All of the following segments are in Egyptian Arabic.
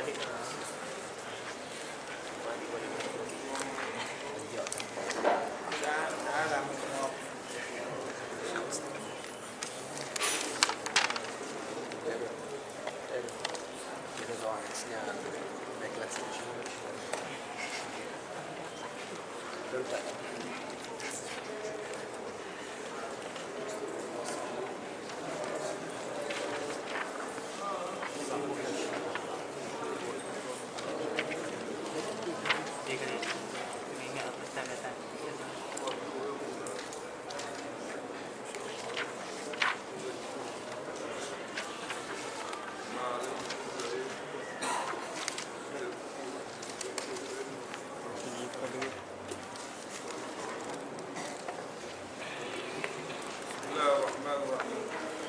بسم الله الرحمن الرحيم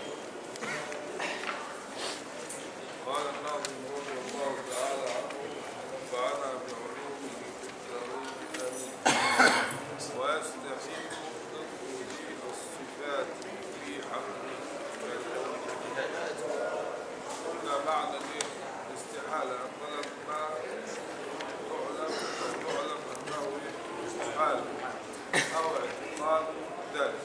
قال الناظم رضي الله تعالى عنه ونفعنا بعلومه في الدارين امين ويستحيل ضد الصفات في حقه قلنا معنى الايه؟ الاستحاله اولا ما تعلم تعلم انه استحاله او اعتقاد ذلك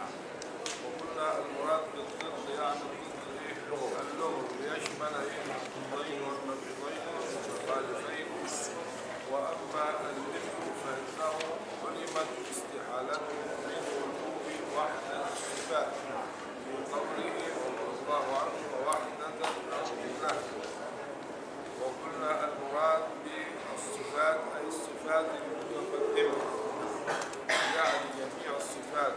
وقلنا المراد بالضد يعني ضد الايه؟ اللغة ليشمل ايه؟ الضدين والنقيضين والمخالفين واما الذكر فانه علمت استحالته من وجوب وحدة الصفات في قوله رضي الله عنه ووحدة له وقلنا المراد بالصفات اي الصفات المتقدمة يعني جميع الصفات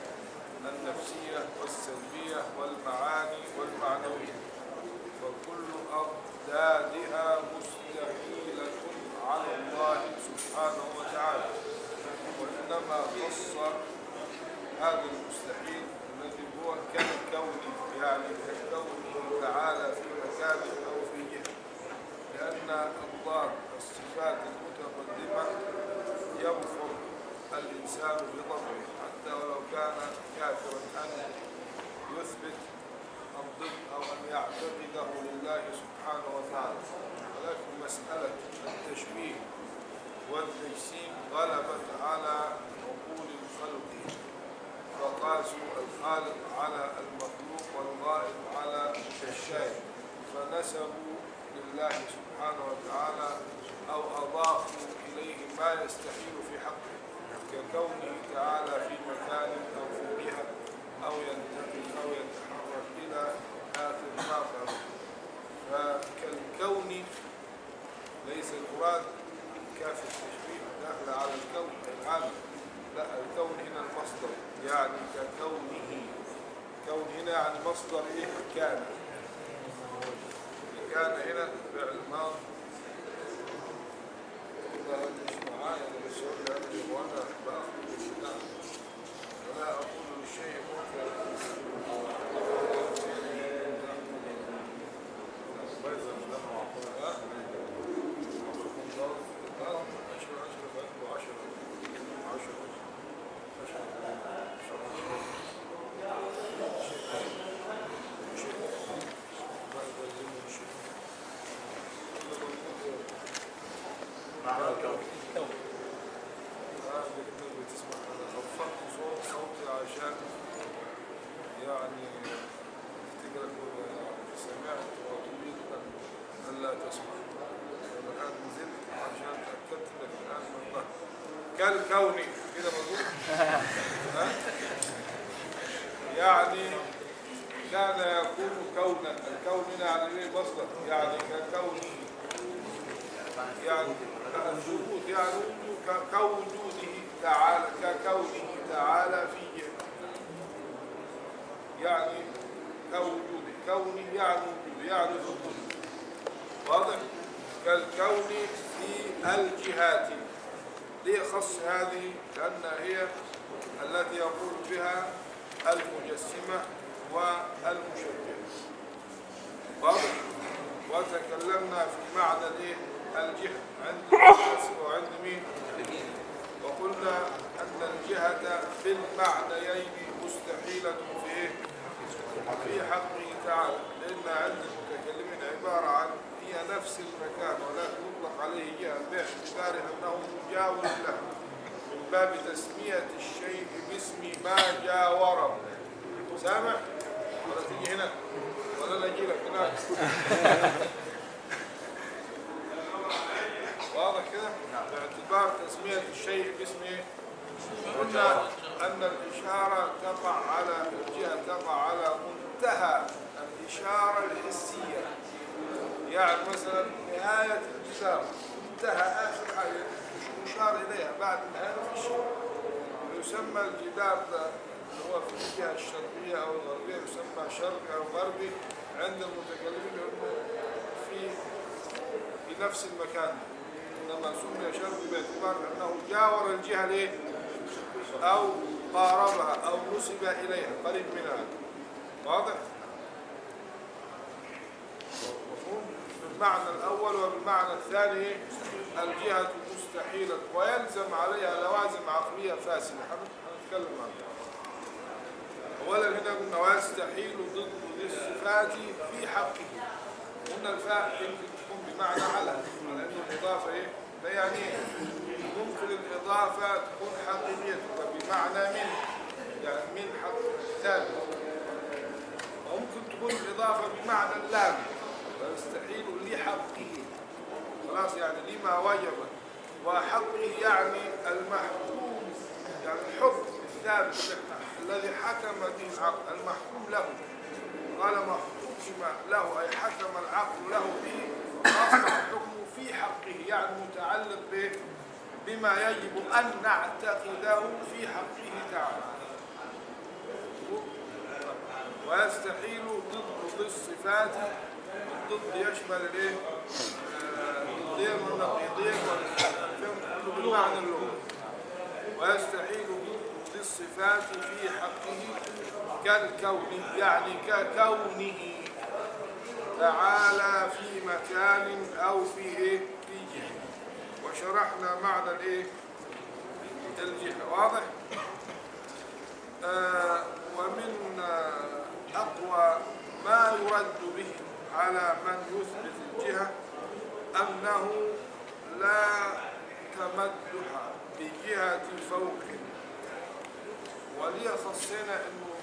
النفسية والسلبية والمعاني والمعنوية وكل أضدادها مستحيلة على الله سبحانه وتعالى وإنما خص هذا المستحيل الذي هو كالكون يعني ككونه تعالى في مكان أو في جهة لأن أضداد الصفات المتقدمة يغفر الإنسان بطبعه حتى ولو كان كافرا أن يثبت الضد أو أن يعتقده لله سبحانه وتعالى ولكن مسألة التشبيه والتجسيم غلبت على عقول الخلق فقاسوا الخالق على المخلوق والغائب على الشيء فنسبوا لله سبحانه وتعالى أو أضافوا إليه ما يستحيل في حقه ككونه تعالى في مكان أو في جهة أو ينتقل أو يتحرك إلى آخر ما قال فكالكون ليس المراد كاف التشبيه داخل على الكون العام لا الكون هنا المصدر يعني ككونه كون هنا يعني مصدر ايه كان كان هنا فعل ماضي لا مش معايا انا بس اقول لك يا اخوانا باخذ الشتاء ولا اقول للشيء معنى الكون بتسمع انا خفضت صوت صوتي عشان يعني افتكر اكون سمعت وتريد ان الا تسمع انا الان نزلت عشان تاكدت انك الان من ظهر كالكون كده مظبوط ها؟ يعني كان يكون كونا الكون هنا يعني ايه مصدر يعني ككونه يعني الوجود يعني ك- كوجوده تعالى ككونه تعالى في جهة يعني كوجوده كوني يعني وجوده يعني وجوده واضح كالكون في الجهات ليه خص هذه لأنها هي التي يقول بها المجسمة والمشبهة واضح وتكلمنا في معنى الايه الجهة عند الناس وعند مين وقلنا أن الجهة في المعنيين مستحيلة في إيه؟ في حقه تعالى لأن عند المتكلمين عبارة عن هي نفس نفس المكان ولكن يطلق عليه جهة باعتبار أنه مجاور له من باب تسمية الشيء باسم ما جاوره سامع؟ ولا تيجي هنا ولا لا اجي لك هناك واضح كده؟ باعتبار تسمية الشيء باسم ايه؟ قلنا أن الإشارة تقع على الجهة تقع على منتهى الإشارة الحسية يعني مثلا نهاية الجسام منتهى آخر حاجة مش مشار إليها بعد النهاية في شيء يسمى الجدار ده هو في الجهة الشرقية أو الغربية يسمى شرقي أو غربي عند المتكلمين لأنه في في نفس المكان إنما سمي شرقي باعتبار أنه جاور الجهة ليه؟ أو قاربها أو نسب إليها قريب منها واضح؟ مفهوم؟ بالمعنى الأول وبالمعنى الثاني الجهة مستحيلة ويلزم عليها لوازم عقلية فاسدة هنتكلم عنها أولا هنا قلنا ويستحيل ضد ذي الصفات في حقه قلنا الفاء يمكن تكون بمعنى على على أنه الإضافة إيه؟ ده يعني إيه؟ ممكن الإضافة تكون حقيقية بمعنى من يعني من حق ثابت وممكن تكون الإضافة بمعنى اللام ويستحيل لحقه خلاص يعني لما وجب وحقه يعني المحكوم يعني الحكم الثابت الذي حكم به العقل المحكوم له قال ما حكم له أي حكم العقل له به أصبح حكمه في حقه يعني متعلق به بما يجب أن نعتقده في حقه تعالى ويستحيل ضد ذي الصفات الضد يشمل الايه؟ آه، الضدين والنقيضين والفهم كله بالمعنى اللغوي ويستحيل ضد ذي الصفات في حقه كالكون يعني ككونه تعالى في مكان او في ايه؟ في جهه وشرحنا معنى الايه؟ الجهه واضح؟ آه ومن آه أقوى ما يرد به على من يثبت الجهة أنه لا تمدح بجهة فوق ولي خصنا أنه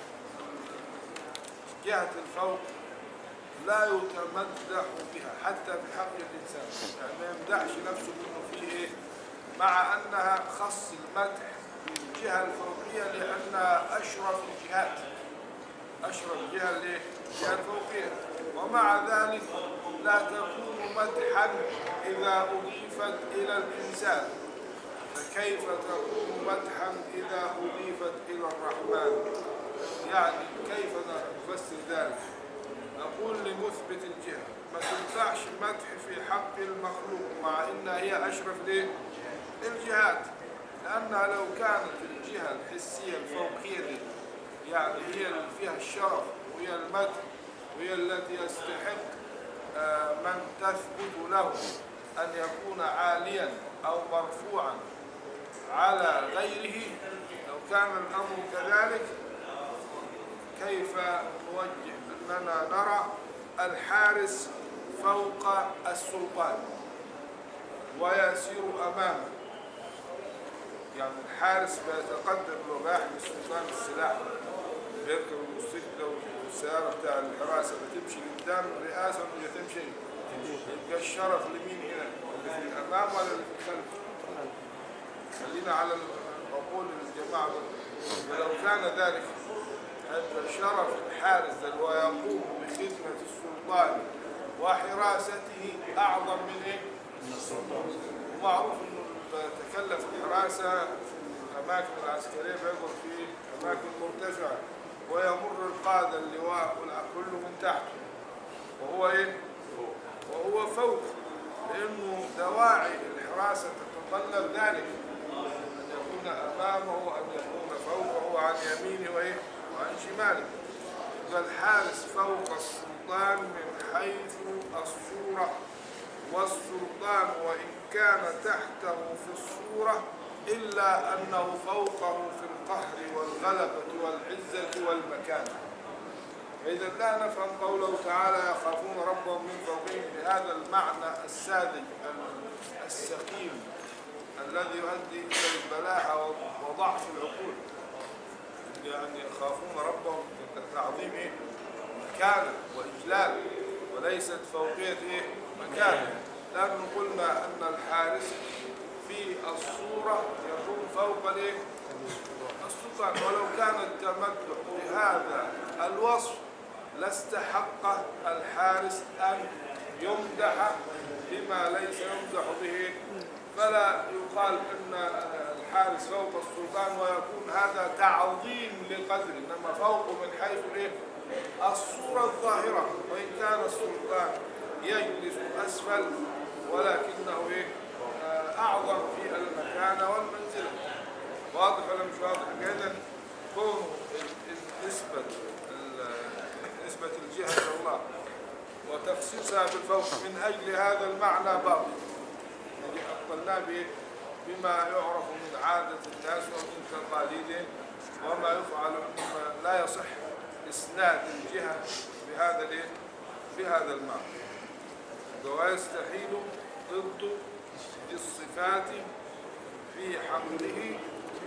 جهة الفوق لا يتمدح بها حتى في حق الإنسان يعني ما يمدحش نفسه منه فيه إيه مع أنها خص المدح بالجهة الفوقية لأنها أشرف الجهات أشرف جهة ليه؟ جهة الفوقية ومع ذلك لا تكون مدحا إذا أضيفت إلى الإنسان فكيف تكون مدحا إذا أضيفت إلى الرحمن يعني كيف نفسر ذلك نقول لمثبت الجهة ما تنفعش مدح في حق المخلوق مع إنها هي أشرف ليه؟ الجهات لأنها لو كانت الجهة الحسية الفوقية دي يعني هي اللي فيها الشرف وهي المدح وهي التي يستحق آه، من تثبت له أن يكون عاليا أو مرفوعا على غيره لو كان الأمر كذلك كيف نوجه أننا نرى الحارس فوق السلطان ويسير أمامه يعني الحارس بيتقدم له بيحمي السلطان السلاح بيركب الموتوسيكل والسيارة بتاع الحراسة بتمشي قدام الرئاسة ولا تمشي يبقى الشرف لمين هنا اللي في الأمام ولا اللي في الخلف خلينا على عقول الجماعة ولو كان ذلك هذا شرف الحارس ده اللي هو يقوم بخدمة السلطان وحراسته أعظم من إيه؟ ومعروف إنه تكلف الحراسة في الأماكن العسكرية بيقعد في أماكن مرتفعة ويمر القادة اللواء كله من تحته وهو إيه؟ وهو فوق لأنه دواعي الحراسة تتطلب ذلك أن يكون أمامه أن يكون فوقه عن يمينه وإيه؟ وعن شماله فالحارس فوق السلطان من حيث الصورة والسلطان وإن كان تحته في الصورة إلا أنه فوقه في القهر والغلبة والعزة والمكانة إذا لا نفهم قوله تعالى يخافون ربهم من فوقهم بهذا المعنى الساذج السقيم الذي يؤدي إلى البلاهة وضعف العقول يعني يخافون ربهم كتعظيم إيه؟ مكانه وإجلال وليست فوقية إيه؟ مكانه لأنه قلنا أن الحارس في الصورة يكون فوق الإيه؟ السلطان ولو كان التمتع بهذا الوصف لاستحق الحارس أن يمدح بما ليس يمدح به فلا يقال أن الحارس فوق السلطان ويكون هذا تعظيم لقدره إنما فوق من حيث الإيه؟ الصورة الظاهرة وإن كان السلطان يجلس أسفل ولكنه إيه؟ آه، أعظم في المكانة والمنزلة واضح ولا مش واضح إذا كون نسبة نسبة الجهة إلى الله وتخصيصها بالفوق من أجل هذا المعنى باطل الذي أبطلناه به بما يعرف من عادة الناس ومن تقاليدهم وما يفعل مما لا يصح إسناد الجهة بهذا الإيه؟ بهذا المعنى ويستحيل ضد الصفات في حمله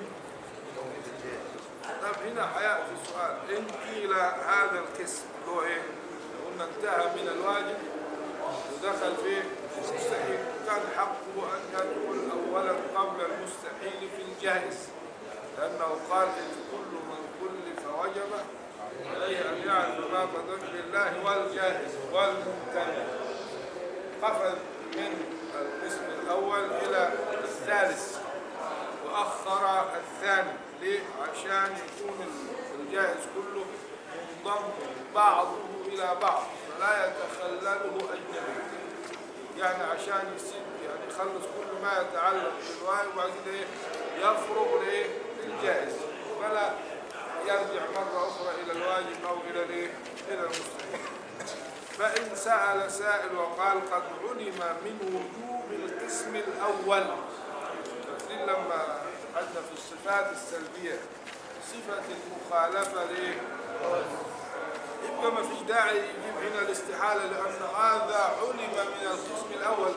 طب هنا حياتي سؤال إن قيل هذا القسم اللي هو إيه؟ قلنا انتهى من الواجب ودخل في المستحيل كان حقه أن يدخل أولا قبل المستحيل في الجائز لأنه قال إن كل من كل فوجب عليه أن يعرف ما قدر لله والجائز والممتنع قفز من القسم الأول إلى الثالث وأخر الثاني ليه؟ عشان يكون الجائز كله منضم بعضه إلى بعض فلا يتخلله أجنبي يعني عشان يسيب يعني يخلص كل ما يتعلق بالواجب وبعد كده إيه؟ يفرغ لإيه؟ للجائز فلا يرجع مرة أخرى إلى الواجب أو إلى الإيه؟ إلى المستحيل فإن سأل سائل وقال قد علم من وجوب القسم الأول فاكرين لما خدنا في الصفات السلبية صفة المخالفة ليه؟ يبقى ما فيش داعي يجيب هنا الاستحالة لأن هذا علم من القسم الأول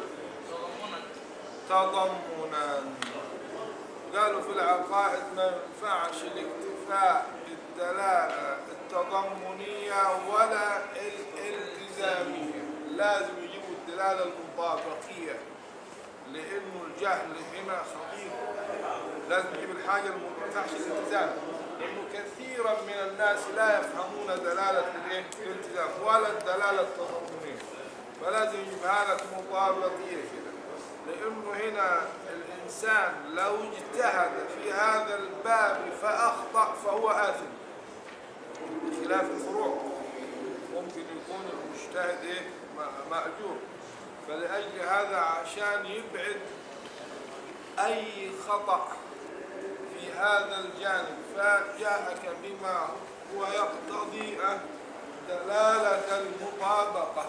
تضمنا قالوا في العقائد ما ينفعش الاكتفاء بالدلالة التضمنية ولا الالتزامية لازم يجيبوا الدلالة المطابقية لأنه الجهل هنا خطير لازم يجيب الحاجة اللي ما ينفعش الالتزام لأنه كثيرا من الناس لا يفهمون دلالة الإيه؟ الالتزام ولا الدلالة التضمنية فلازم يجيب هذا مطابقية كده لأنه هنا الإنسان لو اجتهد في هذا الباب فأخطأ فهو آثم بخلاف الفروع ممكن يكون المجتهد إيه؟ م- مأجور فلأجل هذا عشان يبعد أي خطأ في هذا الجانب فجاءك بما هو يقتضي أه دلالة المطابقة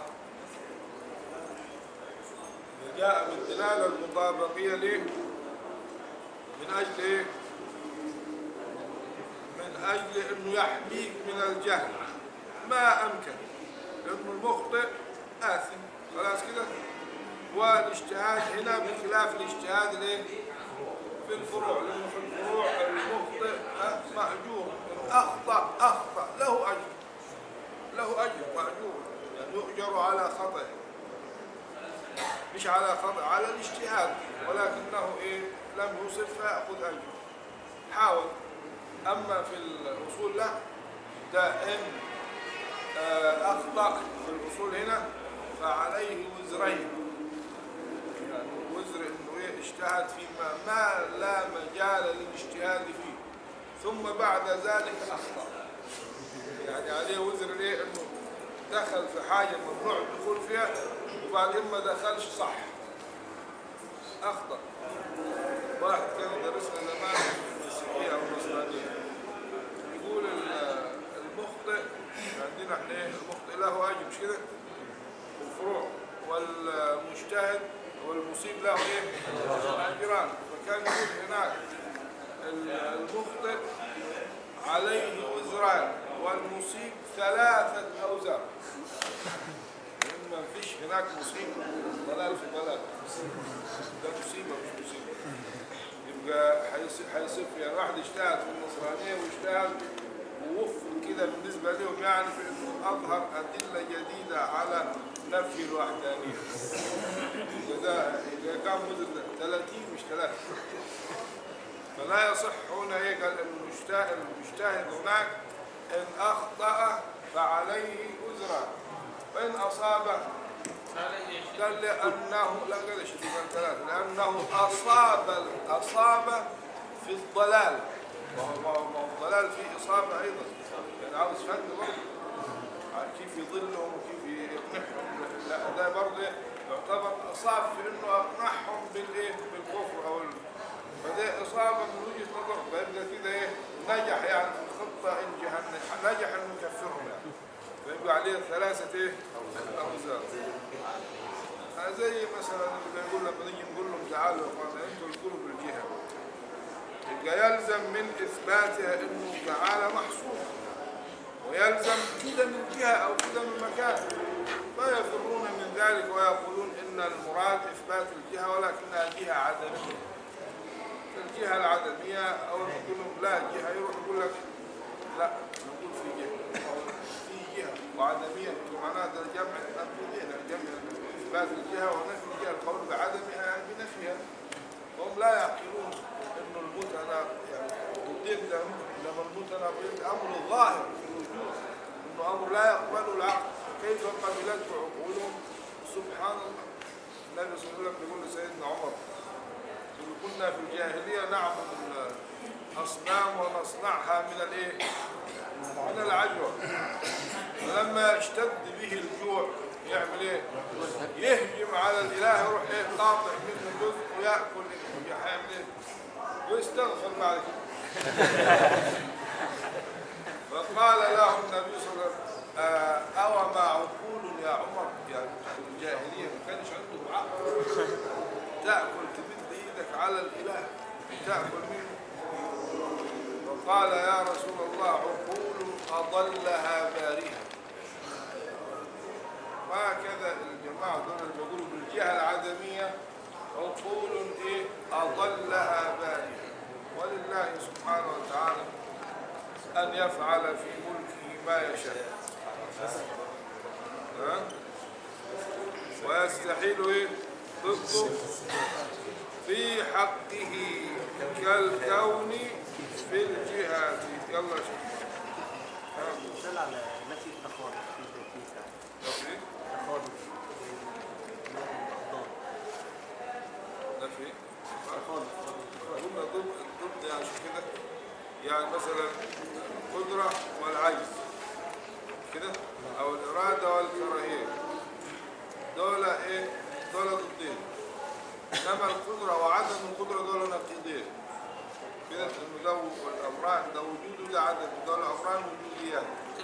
جاء بالدلالة المطابقية ليه؟ من أجل إيه؟ من أجل أنه يحميك من الجهل ما أمكن لأنه المخطئ آثم خلاص كده والاجتهاد هنا بخلاف الاجتهاد الايه؟ في الفروع لأنه في الفروع المخطئ آه، مأجور إن أخطأ أخطأ له أجر له أجر مأجور يعني يؤجر على خطأه مش على خطأ على الاجتهاد ولكنه إيه لم يوصف فيأخذ أجر حاول أما في الأصول لا ده إن آه، أخطأ في الأصول هنا فعليه وزرين يعني وزر إنه إيه اجتهد فيما ما لا مجال للاجتهاد فيه ثم بعد ذلك أخطأ يعني عليه وزر إيه إنه دخل في حاجة ممنوع الدخول فيها وبعدين ما دخلش صح أخطأ واحد كان يدرسنا زمان في المسيحية أو النصرانية يقول ال- المخطئ عندنا احنا ايه المخطئ له أجر مش كده؟ الفروع والمجتهد والمصيب له ايه؟ أجران فكان يقول هناك ال- المخطئ عليه وزران والمصيب ثلاثة أوزار لأن ما فيش هناك هناك مصيبة ضلال في ضلال ده مصيبة مش مصيبة يبقى هيص- هيصف يعني واحد اجتهد في النصرانية واجتهد ووفق كده بالنسبة لهم يعني في انه اظهر ادلة جديدة على نفي الوحدانية ده ده كم مدة 30 مش ثلاثة فلا يصح هنا ايه قال المجتهد المجتهد هناك ان اخطأ فعليه وزرا وان اصاب قال لأنه لا قال ايش قال ثلاثة لأنه أصاب أصاب في الضلال وهو ما هو- ما هو الضلال فيه إصابة أيضا يعني عاوز فن برضه عارف كيف يضلهم وكيف يقنعهم لا ده برضه يعتبر أصاب في إنه أقنعهم بالإيه بالكفر أو ال... فده إصابة من وجهة نظر فيبقى كده إيه نجح يعني في الخطة إن جهنم نجح إنه يكفرهم يعني فيبقى عليه ثلاثة إيه أوزار آه زي مثلا اللي يقول لما نيجي نقول لهم تعالوا يا اخوانا انتوا القلوب بالجهه يبقى يلزم من اثباتها انه تعالى محصور ويلزم قدم الجهه او قدم المكان فيفرون من ذلك ويقولون ان المراد اثبات الجهه ولكنها جهه عدميه الجهه العدميه او نقول لهم لا جهه يروح يقول لك لا نقول في جهه أو في جهه وعدميه معناها ده جمع النفيين الجمع اثبات الجهه ونفي الجهه القول بعدمها يعني بنفيها وهم لا يعقلون انه المتنى يعني ضدين ده انما المتنى امر ظاهر في الوجود انه امر لا يقبله العقل كيف قبلته عقولهم سبحان الله النبي صلى الله عليه وسلم يقول لسيدنا عمر يقول كنا في الجاهليه نعبد الاصنام ونصنعها من الايه؟ من العجوه فلما اشتد به الجوع يعمل ايه؟ يهجم على الاله يروح ايه قاطع منه جزء وياكل هيعمل ايه؟ ويستغفر بعد كده فقال له النبي صلى الله عليه وسلم آه، أو ما عقول يا عمر يعني الجاهلية ما كانش عندهم عقل تأكل تمد إيدك على الإله تأكل منه وقال يا رسول الله عقول أضلها بارها وهكذا الجماعة دول اللي بيقولوا بالجهة العدمية عقول إيه أضلها بارها ولله سبحانه وتعالى أن يفعل في ملكه ما يشاء ها؟ ويستحيل إيه ضده في حقه كالكون في الجهات يلا شوف ها؟ مثال على نفي التخالف في التكليف يعني ده في تخالف الأقدار ده في تخالف قلنا ضد ضد يعني شو كده يعني مثلا القدرة والعجز كده أو الإرادة والكراهية دول إيه؟ دول ضدين إنما القدرة وعدم القدرة دول نقيضين كده إنه ده الأمران ده وجود وده عدم دول أمران وجوديات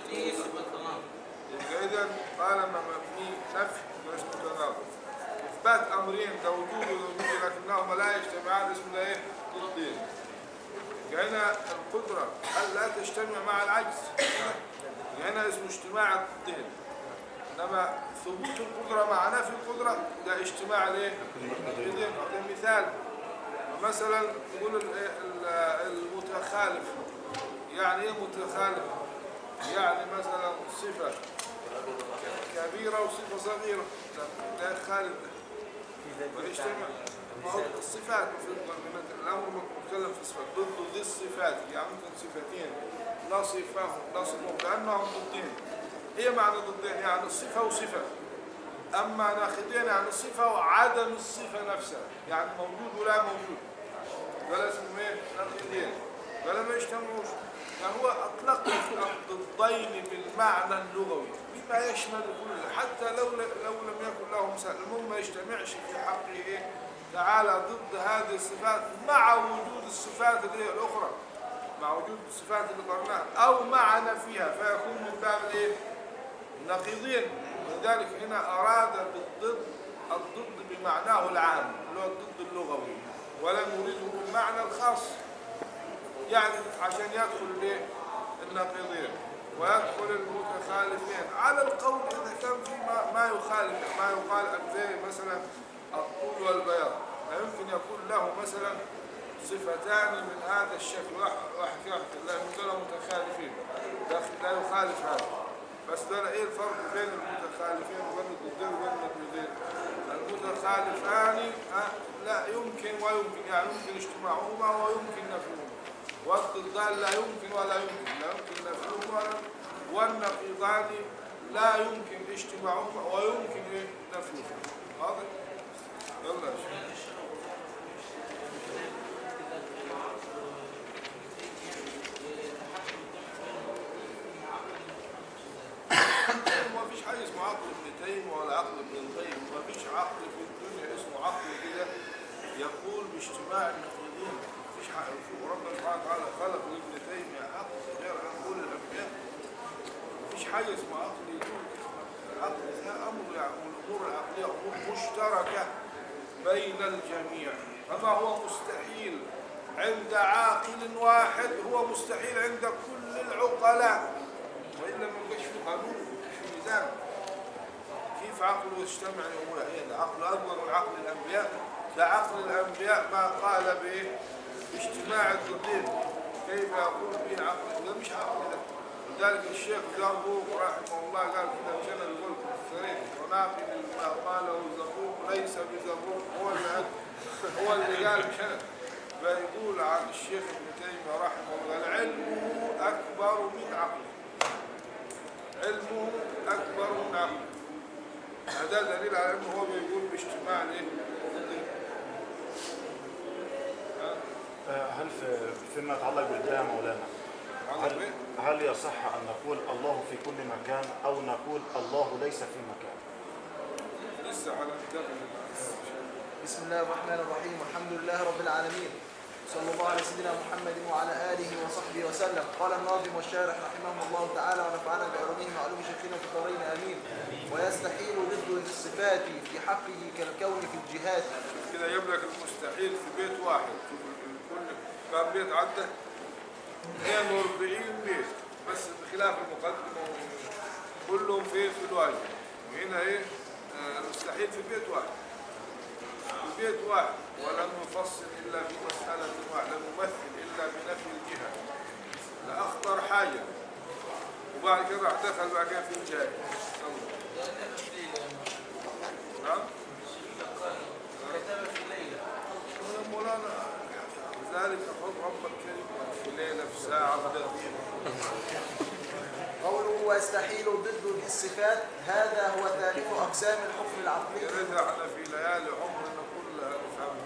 يبقى إذا طالما مبني نفي يبقى اسمه تناقض إثبات أمرين ده وجود وده وجود لكنهما لا يجتمعان اسمه ده إيه؟ ضدين يبقى هنا القدرة هل لا تجتمع مع العجز؟ يبقى هنا اسمه اجتماع الضدين إنما ثبوت القدرة مع نفي القدرة ده اجتماع الايه؟ الضدين ده مثال مثلا نقول ال- ال- المتخالف يعني ايه متخالف؟ يعني مثلا صفة كبيرة وصفة صغيرة ده ده خالف ده ويجتمع ما هو الصفات في من الامر متكلم في الصفات ضد ذي الصفات يعني ممكن صفتين نصفهم نصفهم لانهم ضدين هي معنى ضدين يعني الصفه وصفه اما ناخذين عن الصفه وعدم الصفه نفسها يعني موجود ولا موجود ولا اسمه ايه ناخذين ولا ما يجتمعوش فهو اطلق الضدين بالمعنى اللغوي بما يشمل كل حتى لو لو لم يكن له مثال المهم ما يجتمعش في حقه ايه تعالى ضد هذه الصفات مع وجود الصفات اللي هي الاخرى مع وجود الصفات اللي قرناها او مع نفيها فيكون من باب الايه نقيضين لذلك هنا اراد بالضد الضد بمعناه العام اللي هو الضد اللغوي ولم يريده بالمعنى الخاص يعني عشان يدخل الايه النقيضين ويدخل المتخالفين على القول إذا كان في ما, ما يخالف ما يقال زي مثلا الطول والبياض لا يمكن يكون له مثلا صفتان من هذا الشكل واحد واحد في واحد لأنه دول متخالفين لا لا يخالف هذا بس دول ايه الفرق بين المتخالفين وبين الضدين وبين الضدين المتخالفان آه، لا يمكن ويمكن يعني يمكن اجتماعهما ويمكن نفيهما والضدان لا يمكن ولا يمكن لا يمكن نفيهما والنقيضان لا يمكن اجتماعهما ويمكن إيه؟ نفيهما واضح؟ يلا يا شيخ. ما فيش حاجه اسمه عقل ابن تيميه ولا عقل ابن القيم ما فيش عقل في الدنيا اسمه عقل كده يقول باجتماع النقيضين ما فيش حاجه ربنا سبحانه وتعالى خلق لابن تيميه عقل غير عقول الانبياء ما فيش حاجه اسمها عقل يقول العقل ده امر يعني الامور العقليه امور مشتركه بين الجميع فما هو مستحيل عند عاقل واحد هو مستحيل عند كل العقلاء والا ما يبقاش في قانون مش في ميزان كيف عقله يجتمع يقول ايه ده عقل اكبر من عقل الانبياء ده عقل الانبياء ما قال بايه باجتماع الضدين كيف يقول به عقل ده مش عقل ده لذلك الشيخ زرقوق رحمه الله قال كده مشان الغلق السريع وناقل ما قاله زرقوق ليس بزرقوق هو اللي هو اللي قال مشان فيقول عن الشيخ ابن تيميه رحمه الله العلم اكبر من عقله علمه اكبر من عقله هذا دليل على انه هو بيقول باجتماع الايه ها؟ آه، هل في فيما يتعلق بالبداية مولانا على هل, ايه هل يصح أن نقول الله في كل مكان أو نقول الله ليس في مكان لسه على الدخل بسم الله الرحمن الرحيم والحمد لله رب العالمين صلى الله على سيدنا محمد وعلى آله وصحبه وسلم قال الناظم والشارح رحمه الله تعالى ونفعنا بعلومه معلوم شيخنا في الدارين آمين ويستحيل ضد الصفات في حقه كالكون في الجهات كده يجيب لك المستحيل في بيت واحد شوف كل كم بيت عدى 42 بيت بس بخلاف المقدمة كلهم في في الواجب وهنا ايه آه، المستحيل في بيت واحد في بيت واحد ولم نفصل الا في مسألة واحدة لم نمثل الا بنفي الجهة ده اخطر حاجة وبعد كده راح دخل بعد كده في الجاي نعم يا مولانا لذلك خذ ربك كلمة في ليلة في ساعة في دقيقة قوله ويستحيل ضد الصفات هذا هو ثالث أقسام الحكم العقلي يرد احنا في ليالي عمرنا كلها نفهمها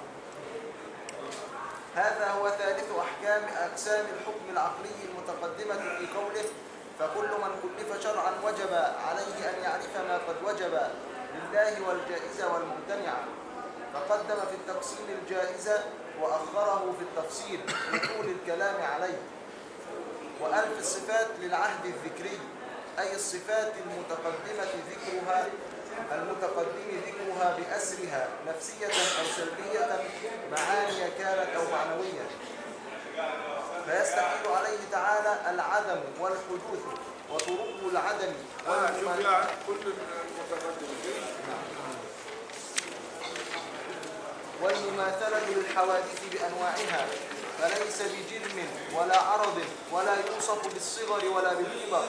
هذا هو ثالث أحكام أقسام الحكم العقلي المتقدمة في قوله فكل من كلف شرعا وجب عليه أن يعرف ما قد وجب لله والجائزة والممتنعة فقدم في التقسيم الجائزة وأخره في التفصيل لطول الكلام عليه وألف الصفات للعهد الذكري أي الصفات المتقدمة ذكرها المتقدم ذكرها بأسرها نفسية أو سلبية معاني كانت أو معنوية فيستحيل عليه تعالى العدم والحدوث وطرق العدم انا شوف والممانعة يعني كل المتقدمين والمماثلة للحوادث بأنواعها فليس بجرم ولا عرض ولا يوصف بالصغر ولا بالكبر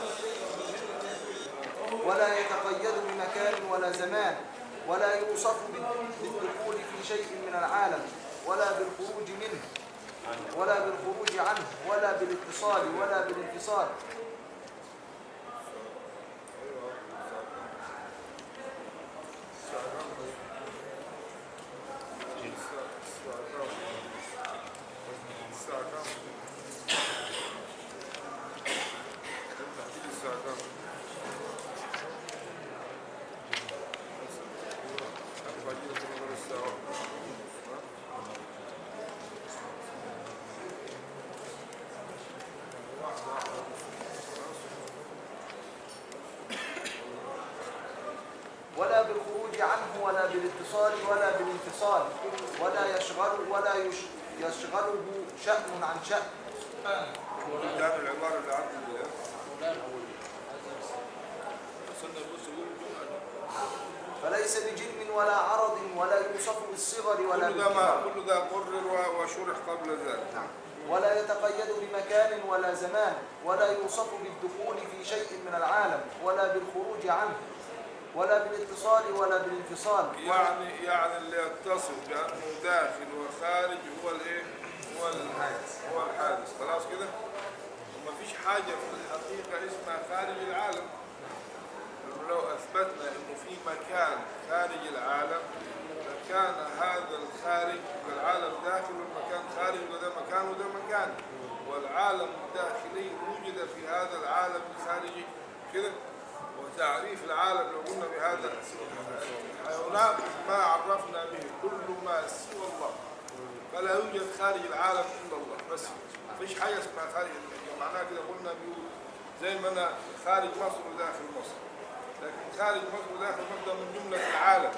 ولا يتقيد بمكان ولا زمان ولا يوصف بال- بالدخول في شيء من العالم ولا بالخروج منه ولا بالخروج عنه ولا بالاتصال ولا بالانفصال الساعة كام؟ احكي لي الساعة كام؟ أربع كيلو من غير الساعة ها؟ واحدة واحدة ولا بالخروج عنه ولا بالاتصال ولا بالانفصال ولا يشغل ولا يش يشغله شأن عن شأن كان العبارة اللي عندي اللي ليس بجرم ولا عرض ولا يوصف بالصغر ولا كل ده ما بالكبر كل ده قرر و- وشرح قبل ذلك ولا يتقيد بمكان ولا زمان ولا يوصف بالدخول في شيء من العالم ولا بالخروج عنه ولا بالاتصال ولا بالانفصال يعني يعني اللي يتصف بانه داخل وخارج هو الايه؟ هو الحادث هو الحادث خلاص كده؟ وما فيش حاجه في الحقيقه اسمها خارج العالم لو اثبتنا انه في مكان خارج العالم لكان هذا الخارج والعالم داخل والمكان خارج وده مكان وده مكان والعالم الداخلي وجد في هذا العالم الخارجي كده وتعريف العالم لو قلنا بهذا الحيوانات ما عرفنا به كل ما سوى الله فلا يوجد خارج العالم الا الله بس ما فيش حاجه اسمها خارج يعني معناها كده قلنا بيقول زي ما انا خارج مصر وداخل مصر لكن خارج مصر وداخل مصر ده من جمله العالم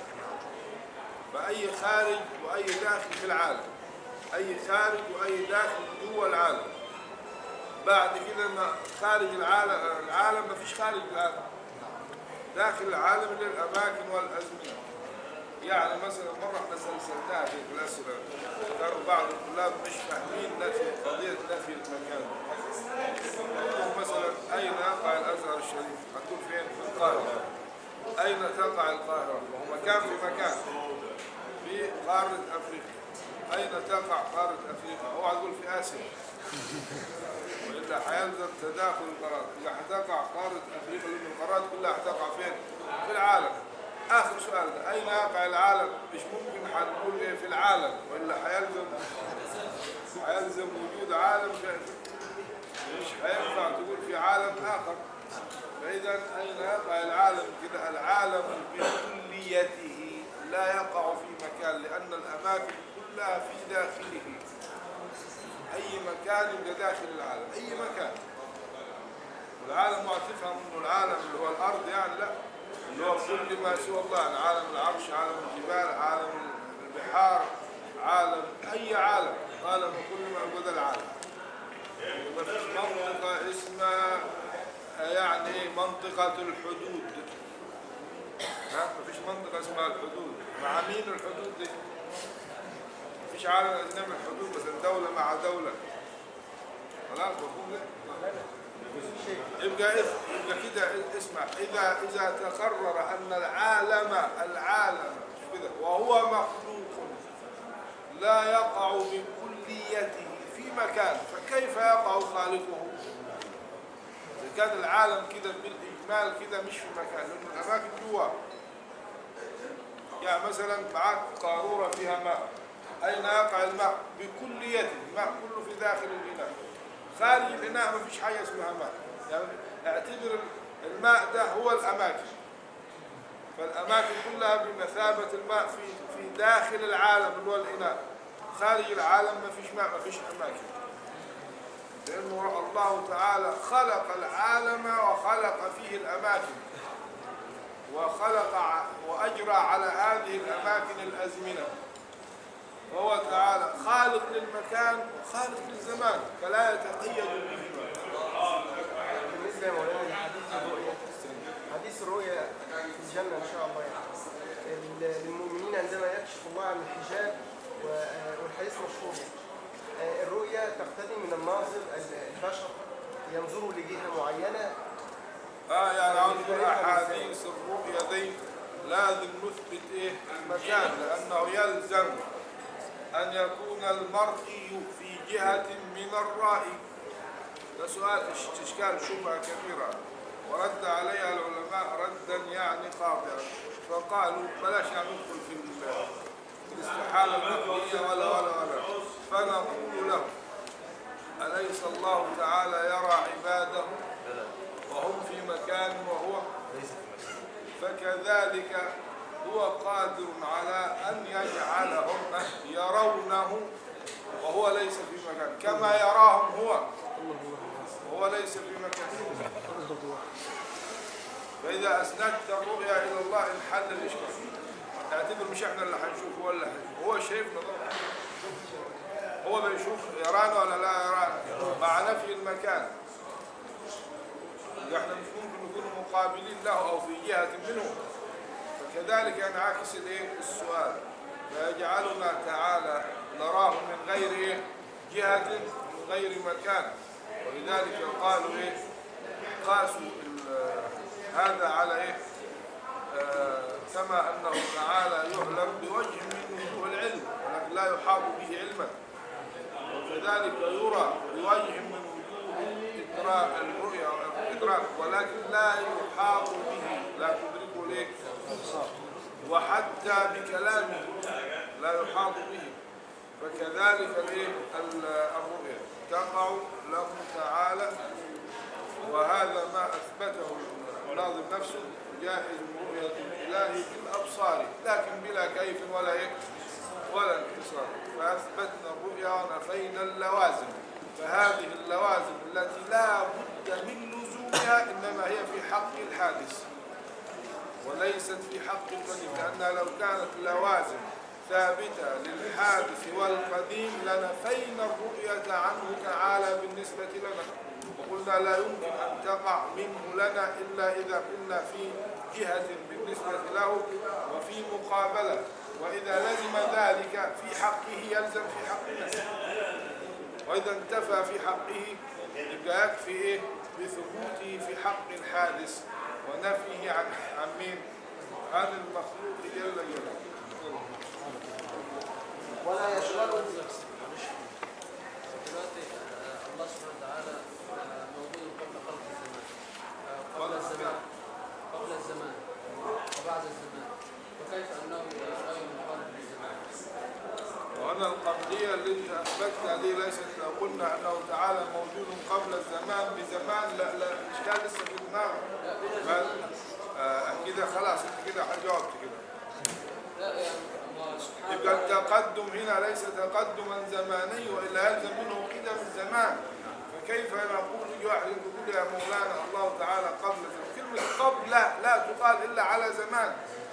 فاي خارج واي داخل في العالم اي خارج واي داخل جوا العالم بعد كده ما خارج العالم العالم ما فيش خارج العالم داخل العالم للاماكن والازمنه يعني مثلا مره احنا سلسلناها في الاسئله كانوا بعض الطلاب مش فاهمين نفي قضيه نفي المكان يقولوا مثلا اين يقع الازهر الشريف؟ هتقول فين؟ في القاهره اين تقع القاهره؟ وهو مكان في مكان في قاره افريقيا اين تقع قاره افريقيا؟ اوعى تقول في اسيا والا حيلزم تداخل القارات اذا هتقع قاره افريقيا لان القارات كلها هتقع فين؟ في العالم اخر سؤال ده اين يقع العالم؟ مش ممكن هنقول ايه في العالم والا حيلزم حيلزم وجود عالم في مش هينفع تقول في عالم اخر فاذا اين يقع العالم كده العالم بكليته لا يقع في مكان لان الاماكن كلها في داخله اي مكان يبقى داخل العالم اي مكان والعالم ما تفهم انه العالم اللي هو الارض يعني لا اللي هو كل ما سوى الله يعني عالم العرش عالم الجبال عالم البحار عالم اي عالم عالم كل ما هو ده العالم ما فيش منطقة اسمها يعني منطقة الحدود ها ما فيش منطقة اسمها الحدود مع مين الحدود دي؟ ما فيش عالم انما الحدود مثلا دولة مع دولة خلاص مفهوم ده؟ يبقى إذ- يبقى كده اسمع اذا اذا تقرر ان العالم العالم كده وهو مخلوق لا يقع بكليته في مكان فكيف يقع خالقه اذا كان العالم كده بالاجمال كده مش في مكان لان الاماكن جوا يعني مثلا معاك قاروره فيها ماء اين يقع الماء بكليته الماء كله في داخل الاناء خارج الاناء ما فيش حاجه اسمها ماء يعني اعتبر الماء ده هو الاماكن فالاماكن كلها بمثابه الماء في في داخل العالم اللي هو الاناء خارج العالم ما فيش ماء ما فيش اماكن لانه الله تعالى خلق العالم وخلق فيه الاماكن وخلق ع- واجرى على هذه الاماكن الازمنه وهو تعالى خالق للمكان وخالق للزمان فلا يتقيد بهما بالنسبة يا مولانا لحديث الرؤيا حديث الرؤيا في الجنة إن شاء الله يعني ال- للمؤمنين عندما يكشف الله عن الحجاب و- والحديث مشهور يعني. آه، الرؤيا تقتضي من الناظر ال- البشر ينظروا لجهة معينة اه يعني عاوز يقول احاديث الرؤيا دي لازم نثبت ايه المكان لانه يلزم ان يكون المرئي في جهه من الرأي ده سؤال إش- اشكال شبهه كبيره ورد عليها العلماء ردا يعني قاطعا فقالوا بلاش يعني ندخل في ال- في الاستحاله العقليه ولا ولا ولا فنقول له أليس الله تعالى يرى عباده وهم في مكان وهو فكذلك هو قادر على أن يجعلهم يرونه وهو ليس في مكان كما يراهم هو وهو ليس في مكان فإذا أسندت الرؤيا إلى الله انحل الإشكال اعتبر مش احنا اللي هنشوف هو اللي هيشوف هو شايفنا طبعا هو بيشوف يرانا ولا لا يرانا مع نفي المكان احنا مش ممكن نكون مقابلين له او في جهه منه كذلك ينعكس الايه السؤال فيجعلنا تعالى نراه من غير ايه جهة من غير مكان ولذلك قالوا ايه قاسوا ال- هذا على ايه آه، كما انه تعالى يعلم بوجه من وجوه العلم ولكن لا يحاط به علما وكذلك يرى بوجه من وجوه إدراك الرؤيا أو الإدراك ولكن لا يحاط به لا تدركه ليه وحتى بكلامه لا يحاط به فكذلك الايه ال- الرؤيا تقع له تعالى وهذا ما اثبته الناظم نفسه جاهز رؤية الإله بالأبصار لكن بلا كيف ولا إيه ولا انحصار فأثبتنا الرؤيا ونفينا اللوازم فهذه اللوازم التي لا بد من لزومها إنما هي في حق الحادث وليست في حق القديم لأنها لو كانت لوازم ثابتة للحادث والقديم لنفينا الرؤية عنه تعالى بالنسبة لنا وقلنا لا يمكن أن تقع منه لنا إلا إذا كنا في جهة بالنسبة له وفي مقابلة وإذا لزم ذلك في حقه يلزم في حقنا وإذا انتفى في حقه يبقى يكفي إيه بثبوته في حق الحادث ونفيه عن عن مين؟ عن المخلوق جل جلاله. ولا يشغله دلوقتي آه، الله سبحانه وتعالى آه، موجود قبل خلق الزمان آه، قبل الزمان قبل الزمان وبعد الزمان وكيف انه غير مقارن للزمان وأنا القبضية اللي أنت أثبتنا دي ليست لو قلنا أنه تعالى موجود قبل الزمان بزمان لا لا الإشكال لسه في دماغك. بل- آه، كده خلاص أنت كده جاوبت كده. لا يعني الله سبحانه يبقى وتعالى التقدم هنا ليس تقدما زماني والا يلزم منه قدم الزمان فكيف نقول يجي واحد يقول يا مولانا الله تعالى قبل زمان كلمه قبل لا تقال الا على زمان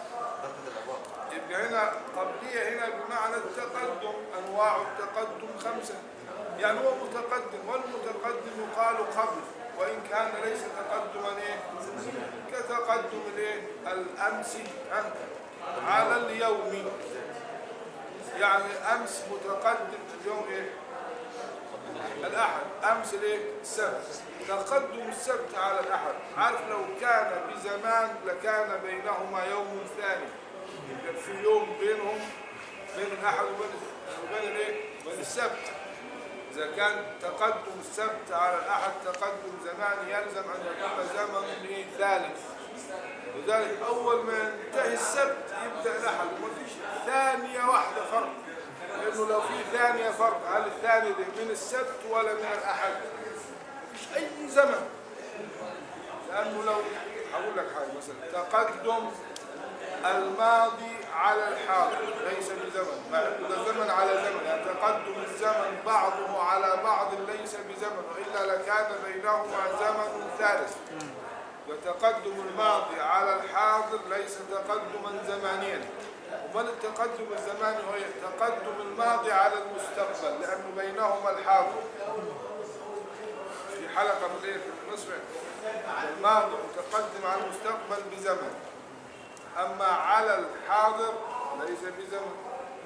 يبقى هنا قبليه هنا بمعنى التقدم انواع التقدم خمسه يعني هو متقدم والمتقدم يقال قبل وان كان ليس تقدما ايه كتقدم الايه الامس ها؟ على اليوم يعني امس متقدم اليوم ايه الاحد امس الايه السبت تقدم السبت على الاحد عارف لو كان بزمان لكان بينهما يوم ثاني يبقى في يوم بينهم بين الاحد وبين وبين الايه وبين السبت اذا كان تقدم السبت على الاحد تقدم زمان يلزم ان يكون زمن إيه؟ ثالث لذلك اول ما ينتهي السبت يبدا الاحد وما فيش ثانيه واحده فرق لانه لو في ثانيه فرق هل الثاني ده من السبت ولا من الاحد مفيش اي زمن لانه لو هقول لك حاجه مثلا تقدم الماضي على الحاضر ليس بزمن مع انه ده زمن على زمن يعني تقدم الزمن بعضه على بعض ليس بزمن والا لكان بينهما زمن ثالث وتقدم الماضي على الحاضر ليس تقدما زمانيا وبل التقدم الزماني هو تقدم الماضي على المستقبل لأنه بينهما الحاضر في حلقة من ليلة النصف الماضي متقدم على المستقبل بزمن أما على الحاضر ليس بزمن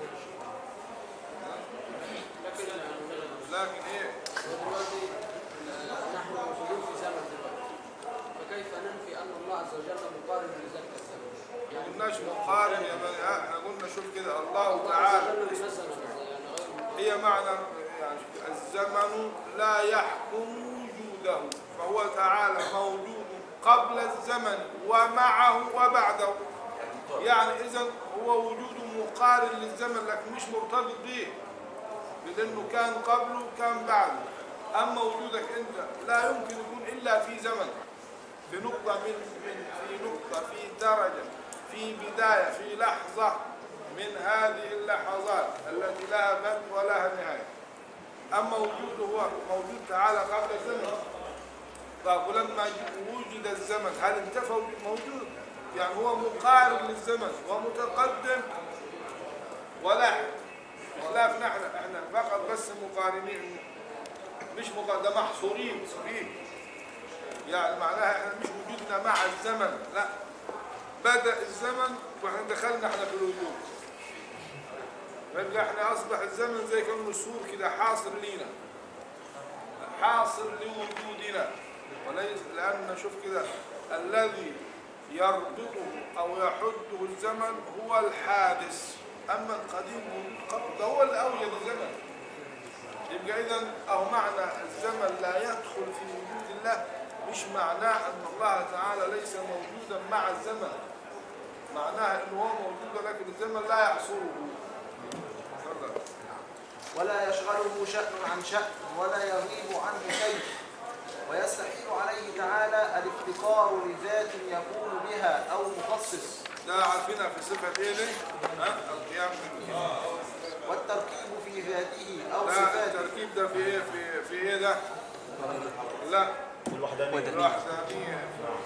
لكن يعني لكن إيه دلوقتي آه، نحن موجودين في زمن دلوقتي فكيف ننفي ان الله عز وجل مقارن لذلك الزمن؟ ما قلناش مقارن يا بني آه، احنا قلنا شوف كده الله الله عز تعالى وجل مثلا يعني غير مقارن. هي معنى يعني الزمن لا يحكم وجوده فهو تعالى موجود قبل الزمن ومعه وبعده يعني اذا هو وجود مقارن للزمن لكن مش مرتبط به لانه كان قبله وكان بعده اما وجودك انت لا يمكن يكون الا في زمن في نقطة من من في نقطة في درجة في بداية في لحظة من هذه اللحظات التي لا بدء ولها نهاية أما وجوده هو موجود تعالى قبل الزمن طيب ولما وجد الزمن هل انتفى موجود يعني هو مقارن للزمن ومتقدم ولاحق بخلاف نحن احنا فقط بس مقارنين مش مقارنة محصورين فيه يعني معناها احنا مش وجودنا مع الزمن لا بدأ الزمن واحنا دخلنا احنا في الوجود فيبقى احنا اصبح الزمن زي كانه سور كده حاصر لينا حاصر لوجودنا وليس لان شوف كده الذي يربطه او يحده الزمن هو الحادث اما القديم قبل ده هو اللي اوجد الزمن يبقى اذا او معنى الزمن لا يدخل في وجود الله مش معناه ان الله تعالى ليس موجودا مع الزمن معناها انه هو موجود لكن الزمن لا يحصره تفضل. ولا يشغله شأن عن شأن ولا يغيب عنه شيء ويستحيل عليه تعالى الافتقار لذات يقوم بها أو مخصص ده عارفينها في صفة ايه دي؟ ها؟ القيام بالله. والتركيب في ذاته أو لا صفاته التركيب ده في ايه؟ في في ايه ده؟ لا في الوحدانية في الوحدانية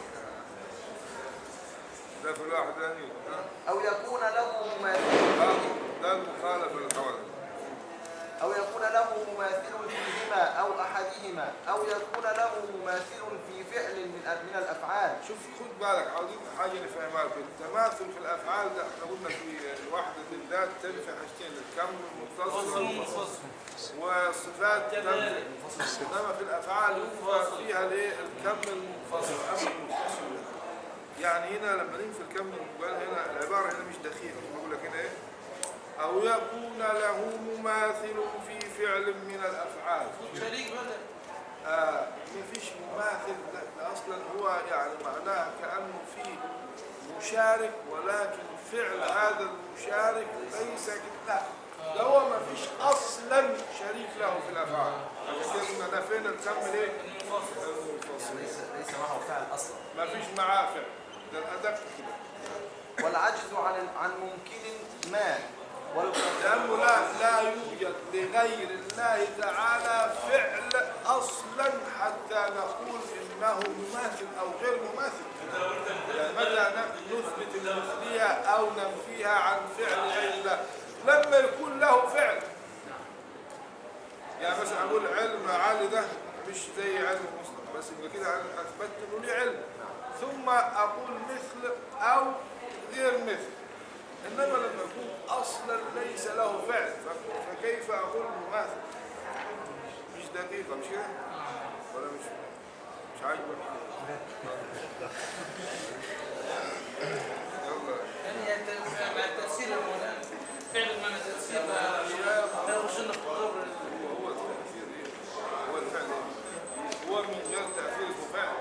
ده في الوحدانية ها؟ أو يكون له مماثل ها؟ ده المخالفة للحوادث أو يكون له مماثل فيهما أو أحدهما أو يكون له مماثل في فعل من من الأفعال شوف خد بالك عاوزين حاجة نفهمها لكم التماثل في الأفعال ده احنا قلنا في وحدة الذات تنفي حاجتين الكم المتصل والمنفصل والصفات تنفي انما في الافعال ينفى فيها الايه الكم المنفصل اما المتصل يعني هنا لما ننفي الكم المنفصل هنا العباره هنا مش دقيقه بقول لك هنا ايه او يكون له مماثل في فعل من الافعال شريك بدل آه مفيش مماثل لا ده اصلا هو يعني معناها كانه في مشارك ولكن فعل هذا المشارك ليس لا ده هو مفيش اصلا شريك له في الافعال عشان كده كنا نفينا الكم ليه؟ المنفصل ليس ليس معه فعل أصلا مفيش معاه فعل ده الادق كده والعجز عن عن ممكن ما والقدر لأنه لا لا يوجد لغير الله تعالى فعل أصلا حتى نقول إنه مماثل أو غير مماثل يعني متى نثبت المثلية أو ننفيها عن فعل غير الله لما يكون له فعل يعني مثلا أقول علم علي ده مش زي علم مسلم بس يبقى كده أنا أثبت إنه ليه علم ثم أقول مثل أو غير مثل انما لما يكون اصلا ليس له فعل ف- فكيف اقول مماثل مش دقيقه مش كده ولا مش مش عاجبك يلا يعني الت- مع التأثير يا مولانا فعلا معنى التأثير ما لا يخش لنا في القبر هو هو التاثير ايه هو الفعل ايه هو من غير تاثير اسمه فعل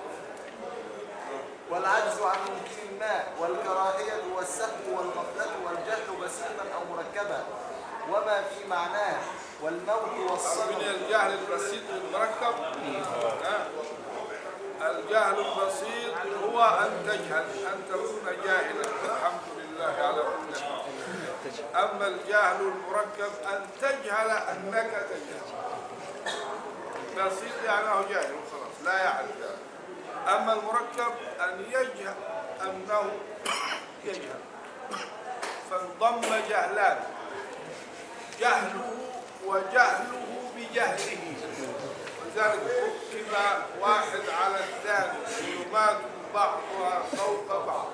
والعجز عن ممكن ما والكراهية والسهو والغفلة والجهل بسيطا أو مركبا وما في معناه والموت من والصبر الجهل البسيط والمركب ها؟ الجهل البسيط هو أن تجهل أن تكون جاهلا الحمد لله على كل حال أما الجهل المركب أن تجهل أنك تجهل بسيط يعني هو جاهل وخلاص لا يعرف ذلك أما المركب أن يجهل أنه يجهل فانضم جهلان جهله وجهله بجهله ولذلك ركب واحد على الثاني ظلمات بعضها فوق بعض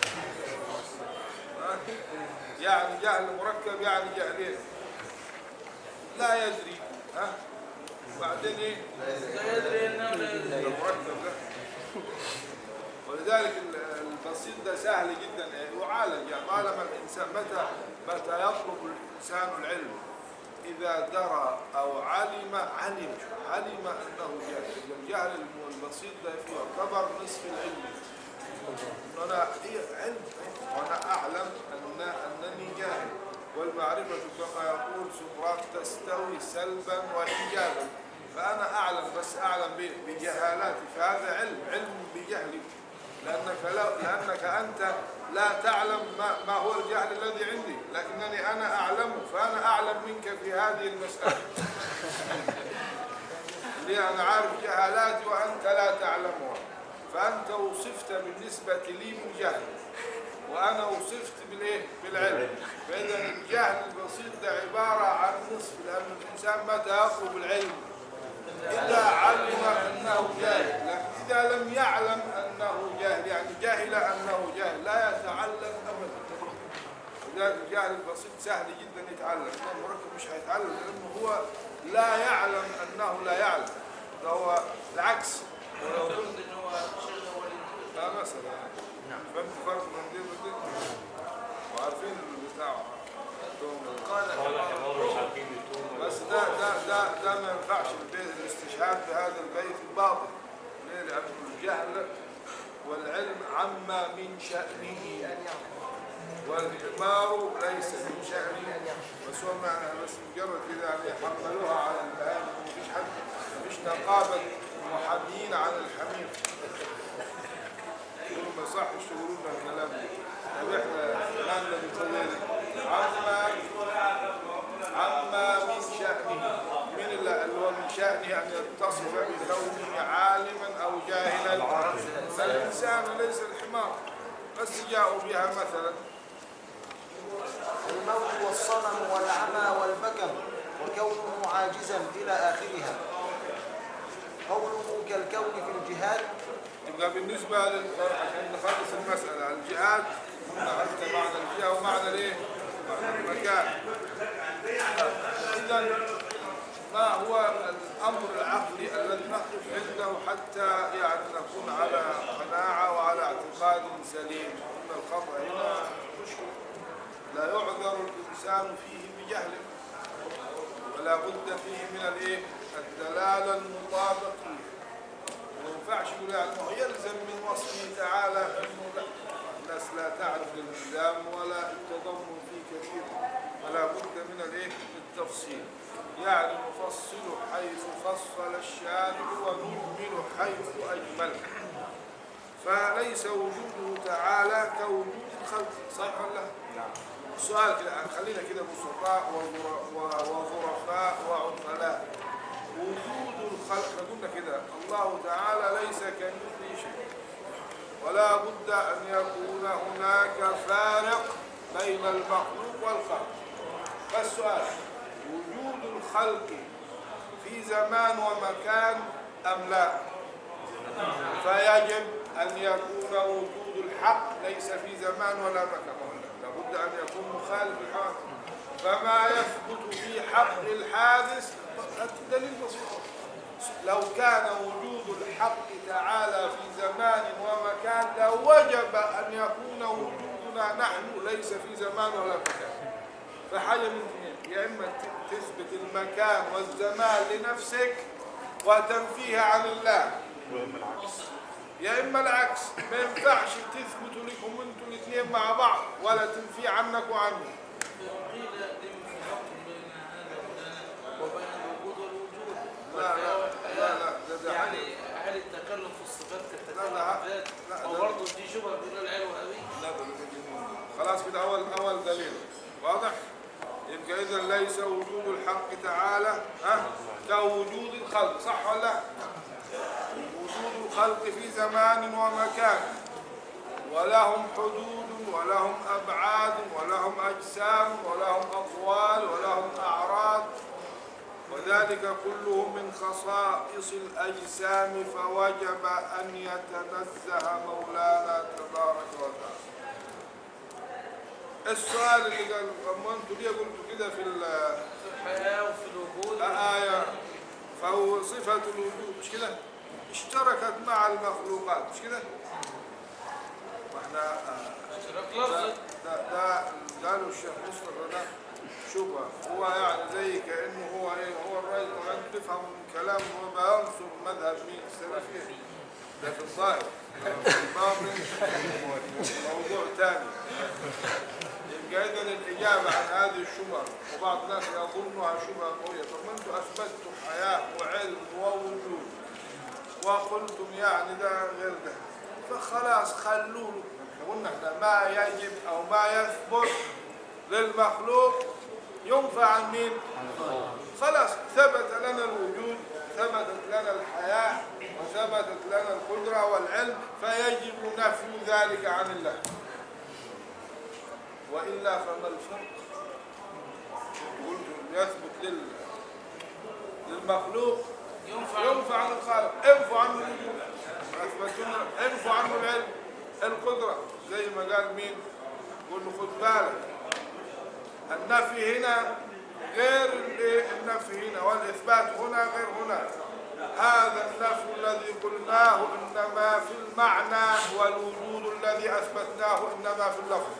ها؟ يعني جهل مركب يعني جهلين لا يدري ها بعدين ايه لا يدري انه لا يدري المركب ده ولذلك ال- البسيط ده سهل جدا يعالج يعني طالما الانسان متى متى يطلب الانسان العلم اذا درى او علم علم علم انه جاهل إذا الجهل البسيط ده فيه يعتبر نصف العلم إنه انا إيه علم وانا اعلم ان انني جاهل والمعرفه كما يقول سقراط تستوي سلبا وايجابا فانا اعلم بس اعلم ب- بجهالاتي فهذا علم علم بجهلي لانك لا لانك انت لا تعلم ما, ما هو الجهل الذي عندي لكنني انا اعلمه فانا اعلم منك في هذه المساله لي انا عارف جهالاتي وانت لا تعلمها فانت وصفت بالنسبه لي بالجهل وانا وصفت بالايه بالعلم فاذا الجهل البسيط ده عباره عن نصف لان الانسان متى يطلب العلم اذا علم انه جاهل لكن اذا لم يعلم انه جاهل يعني جهل انه جاهل لا ولذلك الجهل البسيط سهل جدا يتعلم انما المركب مش هيتعلم لانه هو لا يعلم انه لا يعلم ده هو العكس ولو قلت ان هو شيخ اولي لا مثلا نعم فهمت فرق من دي ودي وعارفين البتاع عندهم قال حمار مش عارفين يتوم بس ده ده ده ده ما ينفعش البيت الاستشهاد بهذا البيت الباطل ليه؟ لأن الجهل والعلم عما من شأنه والحمار ليس من شأنه بس هو معنى بس مجرد كده يعني حملوها على البهائم مفيش حد مفيش نقابة محامين عن الحمير يقولوا ما يصحش تقولوا لنا الكلام ده طب احنا مالنا بنقول عما عما من شأنه من اللي اللي هو من شأنه أن يتصف بكونه عالما أو جاهلا فالإنسان ليس الحمار بس جاءوا بها مثلا الموت والصنم والعمى والبكم وكونه عاجزا إلى آخرها قوله كالكون في الجهاد يبقى بالنسبة لل... عشان نخلص المسألة الجهاد قلنا عرفنا معنى الجهة ومعنى الايه؟ معنى المكان إذا ما هو الأمر العقلي الذي نقف عنده حتى يعني نكون على قناعة وعلى اعتقاد سليم أن الخطأ هنا مشكلة لا يعذر الإنسان فيه بجهل ولا بد فيه من الايه؟ الدلالة المطابقية ما ينفعش يقول يعني ما هو يلزم من وصفه تعالى انه لا الناس لا تعرف الالزام ولا التضمن فيه كثير ولا بد من الايه التفصيل يعني نفصل حيث فصل الشارع ونجمل حيث اجمل فليس وجوده تعالى كوجود الخلق صحيح ولا لا؟ نعم السؤال كده خلينا كده بسطاء وظر- و- وظرفاء وعقلاء وجود الخلق احنا قلنا كده الله تعالى ليس كمثله شيء ولا بد ان يكون هناك فارق بين المخلوق والخلق فالسؤال وجود الخلق في زمان ومكان ام لا فيجب ان يكون وجود الحق ليس في زمان ولا مكان ولا لابد ان يكون مخالف الحادث فما يثبت في حق الحادث الدليل بسيط لو كان وجود الحق تعالى في زمان ومكان لوجب ان يكون وجودنا نحن ليس في زمان ولا مكان فحاجه من اثنين يا اما ت- تثبت المكان والزمان لنفسك وتنفيها عن الله وإما العكس يا اما العكس ما ينفعش تثبتوا لكم انتوا الاثنين مع بعض ولا تنفي عنك وعني قيل لم في فرق بين هذا وبين الوجود والوجود لا لا لا لا ده ده يعني هل التكلم في الصفات كالتكلم لا، في الذات لا، او ده- برضه دي شبهه بين العلم قوي لا ده ده جنون. خلاص كده اول اول دليل واضح يبقى اذا ليس وجود الحق تعالى ها كوجود الخلق صح ولا لا وجود الخلق في زمان ومكان ولهم حدود ولهم ابعاد ولهم اجسام ولهم اطوال ولهم اعراض وذلك كله من خصائص الأجسام فوجب أن يتنزه مولانا تبارك وتعالى السؤال اللي قال أما أنتوا ليه قلتوا كده في ال- في الحياه وفي الوجود الآية فهو صفة الوجود مش كده اشتركت مع المخلوقات مش كده ما احنا آه، اشتراك ده, لفظي ده, ده قالوا الشيخ مصطفى ده شبهة هو يعني زي كأنه هو ايه هو الراجل وانت تفهم من كلامه هو بينصر مذهب مين السلفية ده في الظاهر في الباطن موضوع ثاني يبقى اذا الاجابه عن هذه الشبهه وبعض الناس يظنها شبهه قويه طب ما انتم اثبتتم حياه وعلم ووجود وقلتم يعني ده غير ده فخلاص خلوه له. احنا قلنا احنا ما يجب او ما يثبت للمخلوق ينفع عن مين؟ خلاص ثبت لنا الوجود ثبتت لنا الحياة وثبتت لنا القدرة والعلم فيجب نفي ذلك عن الله وإلا فما الفرق؟ قلت يثبت لل... للمخلوق ينفع ينفع عن الخالق انفوا عنه الوجود اثبتوا لنا انفوا عنه العلم القدره زي ما قال مين؟ قول له خد بالك النفي هنا غير ال- النفي هنا والإثبات هنا غير هنا هذا النفي الذي قلناه إنما في المعنى والوجود الذي أثبتناه إنما في اللفظ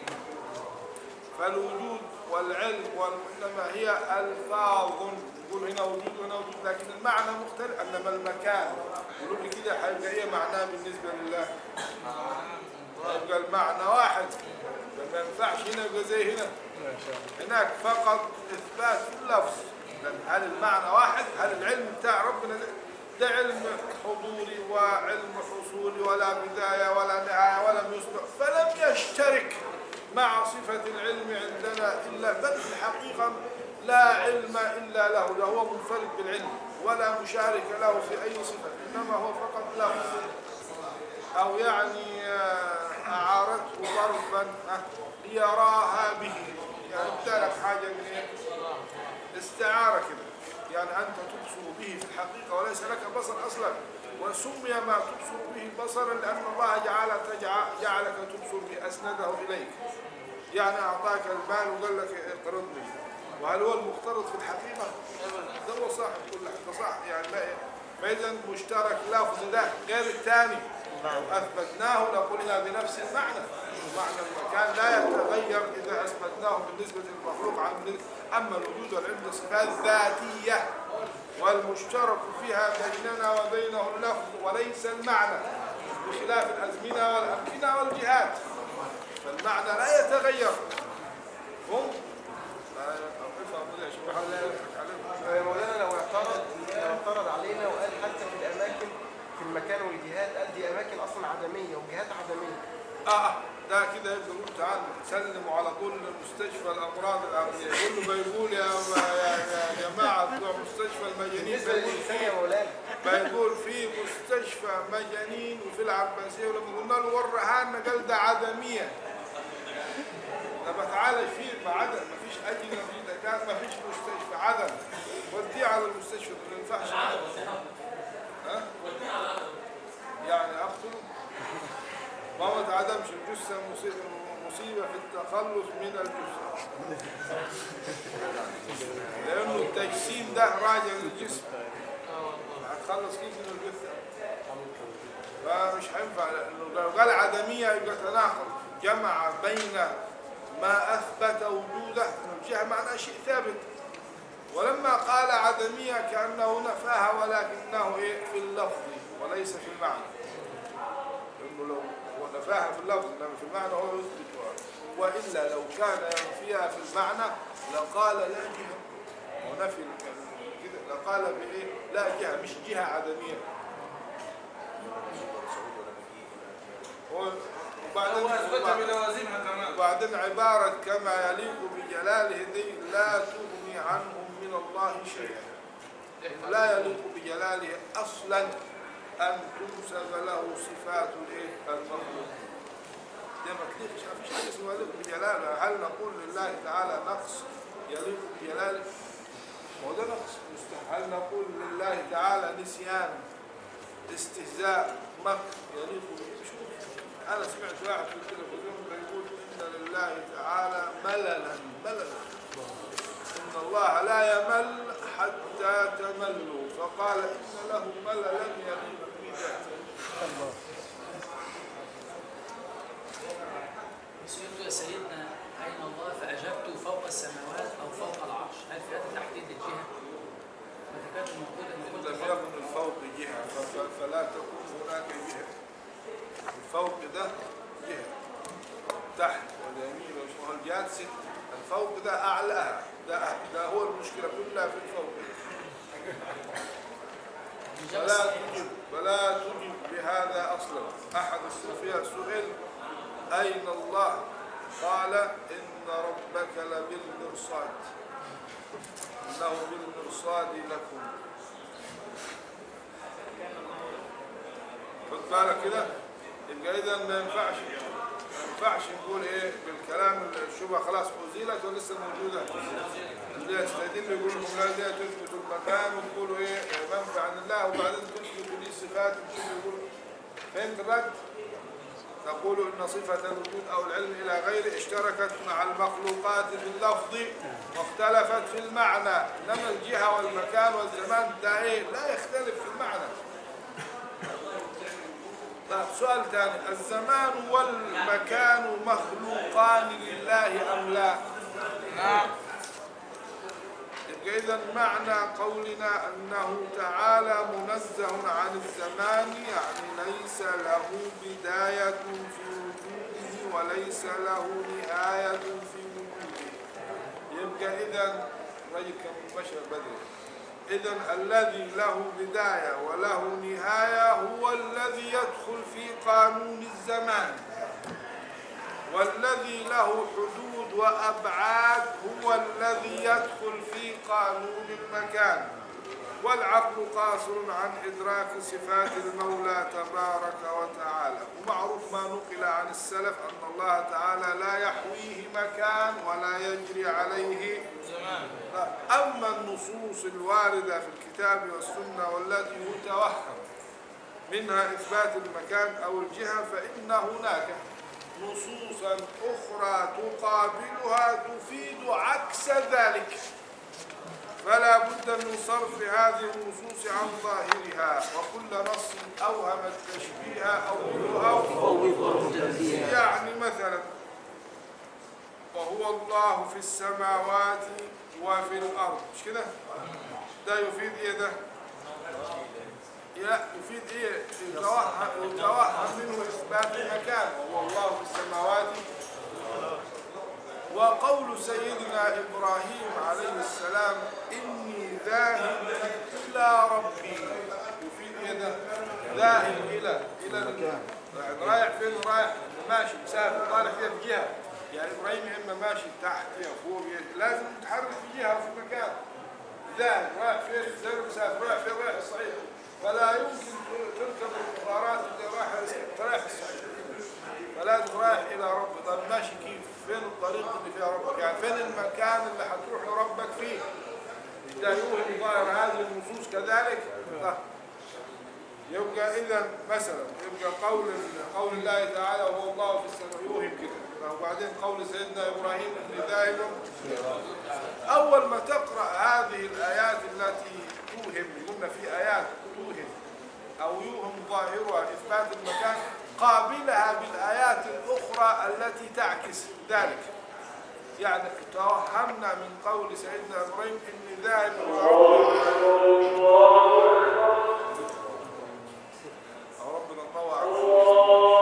فالوجود والعلم وإنما هي ألفاظ يقول هنا وجود وهنا وجود لكن المعنى مختلف إنما المكان يقول لي كده هيبقى إيه معناه بالنسبة لله يبقى المعنى واحد ما ينفعش هنا يبقى زي هنا هناك فقط إثبات اللفظ لأن هل المعنى واحد هل العلم بتاع ربنا ده, ده علم حضوري وعلم حصولي ولا بداية ولا نهاية ولم يسبق فلم يشترك مع صفة العلم عندنا إلا بل في الحقيقة لا علم إلا له لا هو منفرد بالعلم ولا مشارك له في أي صفة إنما هو فقط لفظ أو يعني آه، أعارته ظرفا آه، ليراها به يعني امتلك حاجة من إيه؟ استعارة كده يعني أنت تبصر به في الحقيقة وليس لك بصر أصلا وسمي ما تبصر به بصرا لأن الله جعل تجع- جعلك تبصر به أسنده إليك يعني أعطاك المال وقال لك اقرضني وهل هو المقترض في الحقيقة؟ ده هو صاحب كل حاجة صح يعني لا فإذا مشترك لفظ ده غير الثاني لو أثبتناه لقلنا بنفس المعنى معنى المكان لا يتغير إذا أثبتناه بالنسبة للمخلوق عن بالنسبة- أما الوجود والعلم صفات ذاتية والمشترك فيها بيننا وبينه اللفظ وليس المعنى بخلاف الأزمنة والأمكنة والجهات فالمعنى لا يتغير هم لا افهم كده يا شيخ محمد، لا يضحك عليهم. آه، مولانا لو اعترض لو اعترض علينا وقال حتى في الاماكن في المكان والجهات قال دي اماكن اصلا عدميه وجهات عدميه اه ده كده يبقى يقول تعال سلموا على طول لمستشفى الامراض الامنيه كله بيقول يا يا يا جماعه بتوع مستشفى المجانين بالنسبه بيقول للانسان يا مولانا بيقول في مستشفى مجانين وفي العباسيه ولما قلنا له ورها لنا قال ده عدميه طب تعالى في ما عدم ما فيش اجنه في دكاتره ما فيش مستشفى عدم وديه على المستشفى ما ينفعش ها يعني اقتله ما هو تعدمش الجثه مصيبه مصيبه في التخلص من الجثه لانه التجسيم ده راجع للجسم هتخلص كيف من الجثه فمش هينفع لانه لو قال عدميه يبقى تناقض جمع بين ما اثبت وجوده من جهه معناه شيء ثابت ولما قال عدميه كانه نفاها ولكنه ايه في اللفظ وليس في المعنى لانه لو هو نفاها في اللفظ انما في المعنى هو يثبتها والا لو كان ينفيها في المعنى لقال لا جهه ونفي كده لقال بايه لا جهه مش جهه عدميه هو- وبعدين هو اثبتها بلوازمها كمان وبعدين عبارة كما يليق بجلاله دي لا تغني عنهم من الله شيئا لا يليق بجلاله أصلا أن تنسب له صفات الإيه؟ المخلوق ده ما تليقش ما فيش حاجة اسمها يليق بجلاله هل نقول لله تعالى نقص يليق بجلاله؟ ما هو ده نقص مستحيل هل نقول لله تعالى نسيان استهزاء مكر يليق به شوف انا سمعت واحد في التلفزيون بيقول ان لله تعالى مللا مللا ان الله لا يمل حتى تملوا فقال ان له مللا يليق بذاته سئلت يا سيدنا أين الله فأجبت فوق السماوات أو فوق العرش هل في هذا تحديد الجهة؟ فذكرت المقولة أن قلت لم فوق يكن الفوق جهه ف- فلا تكون هناك جهه الفوق ده جهه تحت واليمين والشمال الجهات ست الفوق ده اعلاها ده ده هو المشكله كلها في الفوق فلا تجب فلا تجب بهذا اصلا احد الصوفيه سئل اين الله قال ان ربك لبالمرصاد انه بالمرصاد لكم خد بالك كده يبقى اذا ما ينفعش ما ينفعش نقول ايه بالكلام الشبهه خلاص ازيلت ولسه موجوده اللي يستدل يقول لكم لا دي تثبتوا المكان وتقولوا ايه منفع عن الله وبعدين تثبتوا لي صفات وتقولوا يقول فهمت الرد؟ تقول إن صفة الوجود أو العلم إلى غيره اشتركت مع المخلوقات في اللفظ واختلفت في المعنى إنما الجهة والمكان والزمان ده إيه لا يختلف في المعنى طيب سؤال ثاني الزمان والمكان مخلوقان لله أم لا؟ نعم يبقى إذا معنى قولنا أنه تعالى منزه عن الزمان يعني ليس له بداية في وجوده وليس له نهاية في وجوده يبقى إذا رجل كان بشر بدري إذا الذي له بداية وله نهاية هو الذي يدخل في قانون الزمان والذي له حدود وأبعاد هو الذي يدخل في قانون المكان والعقل قاصر عن إدراك صفات المولى تبارك وتعالى ومعروف ما نقل عن السلف أن الله تعالى لا يحويه مكان ولا يجري عليه زمان أما النصوص الواردة في الكتاب والسنة والتي يتوهم منها إثبات المكان أو الجهة فإن هناك نصوصا أخرى تقابلها تفيد عكس ذلك فلا بد من صرف هذه النصوص عن ظاهرها وكل نص أوهم التشبيه أو أو يعني مثلا وهو الله في السماوات وفي الأرض مش كده؟ ده يفيد إيه ده؟ لا يفيد إيه؟ يتوهم يتوهم منه إثبات المكان وهو الله في السماوات وقول سيدنا إبراهيم عليه السلام إني ذاهب إلى ربي يفيد إيه ده؟ ذاهب إلى إلى المكان يعني رايح فين رايح ماشي مسافر طالع كده في جهة يعني إبراهيم يا إما ماشي تحت يا فوق يا- لازم يتحرك في جهة وفي مكان ذاهب رايح فين زي المسافر رايح فين رايح الصعيد فلا يمكن تركب القطارات اللي رايحة رايح الصعيد فلازم رايح الى رب طب ماشي كيف فين الطريق اللي فيها ربك يعني فين المكان اللي هتروح لربك فيه ده يوهم ظاهر هذه النصوص كذلك طيب. يبقى اذا مثلا يبقى قول قول الله تعالى وهو الله في السماء يوهم كده وبعدين قول سيدنا ابراهيم اني ذاهب اول ما تقرا هذه الايات التي توهم قلنا في ايات توهم أو يوهم ظاهرها إثبات المكان قابلها بالآيات الأخرى التي تعكس ذلك يعني توهمنا من قول سيدنا إبراهيم إني ذاهب إلى ربي أو ربنا طوع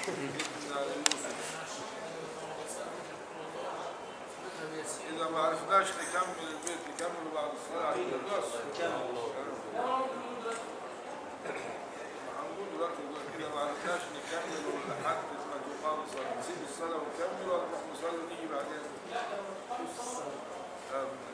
سيدنا يوسف إذا ما عرفناش نكمل البيت نكمل بعد الصلاة عشان النص هنقول دلوقتي يقول كده ما عرفناش نكمل لحد ما تقام الصلاة نسيب الصلاة ونكمل ولا نروح نصلي ونيجي بعدين آمين.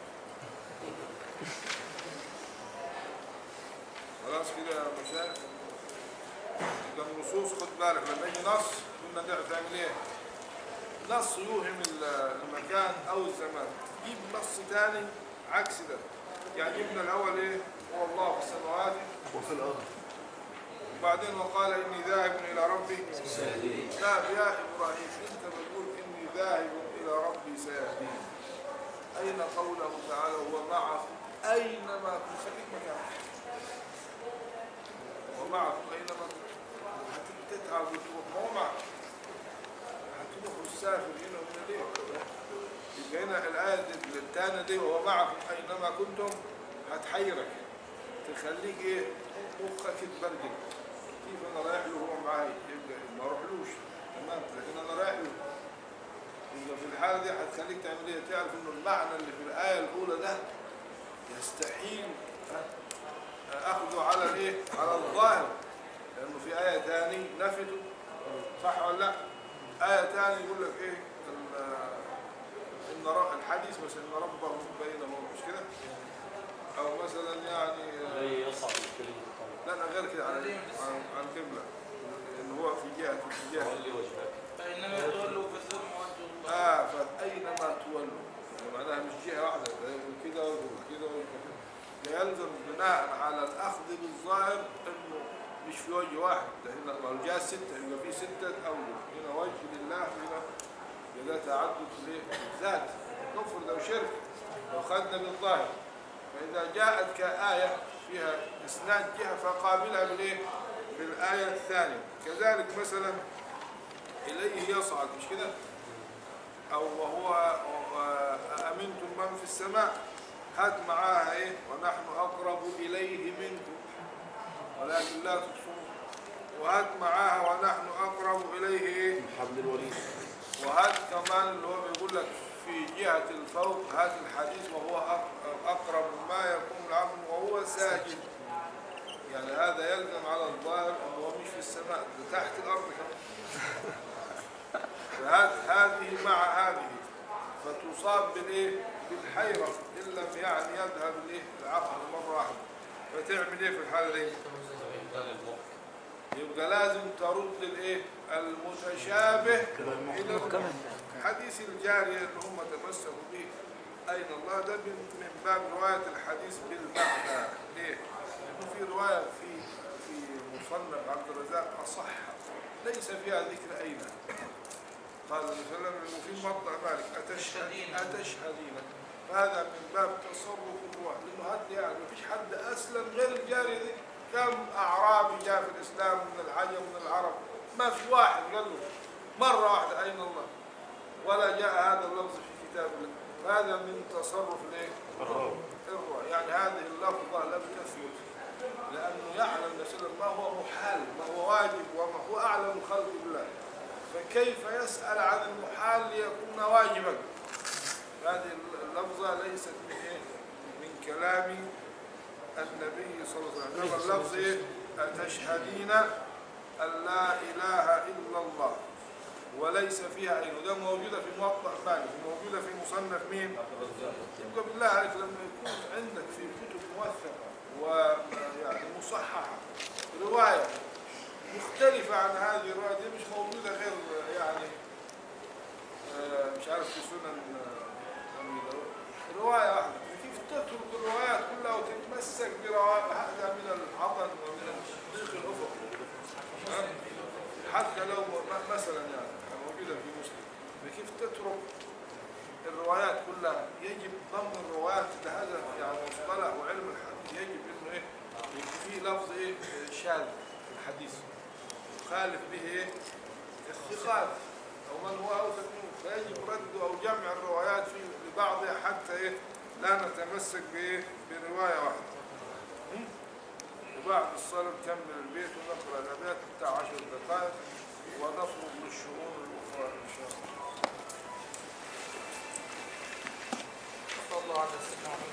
خلاص كده يا مشايخ ده النصوص خد بالك لما يجي نص كنا نعرف تعمل ايه نص يوهم ال- المكان او الزمان جيب نص تاني عكس ده يعني جبنا الاول ايه هو الله في السماوات وفي الأرض وبعدين وقال اني ذاهب الى ربي لا يا ابراهيم انت بتقول اني ذاهب الى ربي سيهدين اين قوله تعالى هو معكم اينما كنت خليك مكانك ومعكم اينما كنت هتتعب وتروح ما هو معك هتروح وتسافر هنا وهنا ليه؟ يبقى هنا الآية دي- التانية دي وهو معكم أينما كنتم هتحيرك تخليك إيه؟ مخك يتبرجل كيف أنا رايح له وهو معاي يبقى ما أروحلوش تمام لكن أنا رايح له يبقى في الحالة دي هتخليك تعمل إيه؟ تعرف إنه المعنى اللي في الآية الأولى ده يستحيل ها، أخذه على الإيه؟ على الظاهر لأنه في آية تاني نفته صح ولا لا؟ آية تاني يقول لك إيه؟ ال- إن ر- الحديث مثلا إن ربهم بينهم مش كده؟ أو مثلا يعني آه، لا يصعب الكلمة لا لا غير كده عن عن عن قبلة إن هو في جهة في جهة ولي وجهك فإنما تولوا فثم وأنتم الله آه فأينما تولوا يعني معناها مش جهة واحدة ده يقول كده ويقول كده ويقول كده لا يلزم بناء على الأخذ بالظاهر إنه مش في وجه واحد ده هنا لو جاء ستة يبقى في ستة أوجه هنا وجه لله هنا ده تعدد ليه؟ ذات كفر ده وشرك لو خدنا بالظاهر فإذا جاءت كآية فيها إسناد جهة فقابلها بالإيه؟ بالآية الثانية كذلك مثلا إليه يصعد مش كده؟ أو وهو أأمنتم من في السماء هات معاها إيه ونحن أقرب إليه منكم ولكن لا تبصرون وهات معاها ونحن أقرب إليه إيه حبل الوريد وهات كمان اللي هو بيقول لك في جهة الفوق هات الحديث وهو أق- أقرب ما يكون العبد وهو ساجد يعني هذا يلزم على الظاهر أنه هو مش في السماء ده تحت الأرض كمان فهذه هذه مع هذه فتصاب بالايه بالحيرة إن لم يعني يذهب الايه العقل مرة واحدة فتعمل ايه في الحالة دي يبقى لازم ترد الايه المتشابه الى المحكم حديث الجارية اللي هم تمسكوا به أين الله ده من من باب رواية الحديث بالمعنى ليه؟ لأنه في رواية في في مصنف عبد الرزاق أصح ليس فيها ذكر أين قال النبي صلى الله عليه وسلم في موضع مالك أتشهدين أتشهدين فهذا من باب تصرف الروح لأنه هد يعني ما فيش حد أسلم غير الجارية دي كم أعرابي جاء في الإسلام من العجم من العرب ما في واحد قال له مرة واحدة أين الله ولا جاء هذا اللفظ في كتاب الله فهذا من تصرف الايه؟ الراوي الروح يعني هذه اللفظة لم تثبت لأنه يعلم نفسه ما هو محال ما هو واجب وما هو أعلم خلق الله فكيف يسأل عن المحال ليكون واجبا هذه اللفظة ليست من إيه؟ من كلام النبي صلى الله عليه وسلم إنما اللفظ إيه؟ أتشهدين أن لا إله إلا الله وليس فيها أين ده موجودة في موطأ مالك موجودة في مصنف مين؟ يبقى بالله عليك لما يكون عندك في كتب موثقة ويعني مصححة رواية مختلفة عن هذه الرواية دي مش موجودة غير يعني آه، مش عارف في سنن آه، أبي داود رواية واحدة كيف تترك الروايات كلها وتتمسك برواية هذا من العطل ومن ضيق الأفق ها؟ حتى لو م- مثلا يعني موجودة في مسلم كيف تترك الروايات كلها يجب ضمن الروايات لهذا يعني مصطلح وعلم الحديث يجب انه ايه يكون فيه لفظ ايه شاذ في الحديث يخالف به ايه الثقات او من هو اوثق منه فيجب رد او جمع الروايات في لبعضها حتى ايه لا نتمسك بايه بروايه واحده م? وبعد الصلاه نكمل البيت ونقرا الابيات بتاع عشر دقائق وضع نخرج للشؤون الأخرى إن شاء الله صلى الله على سيدنا محمد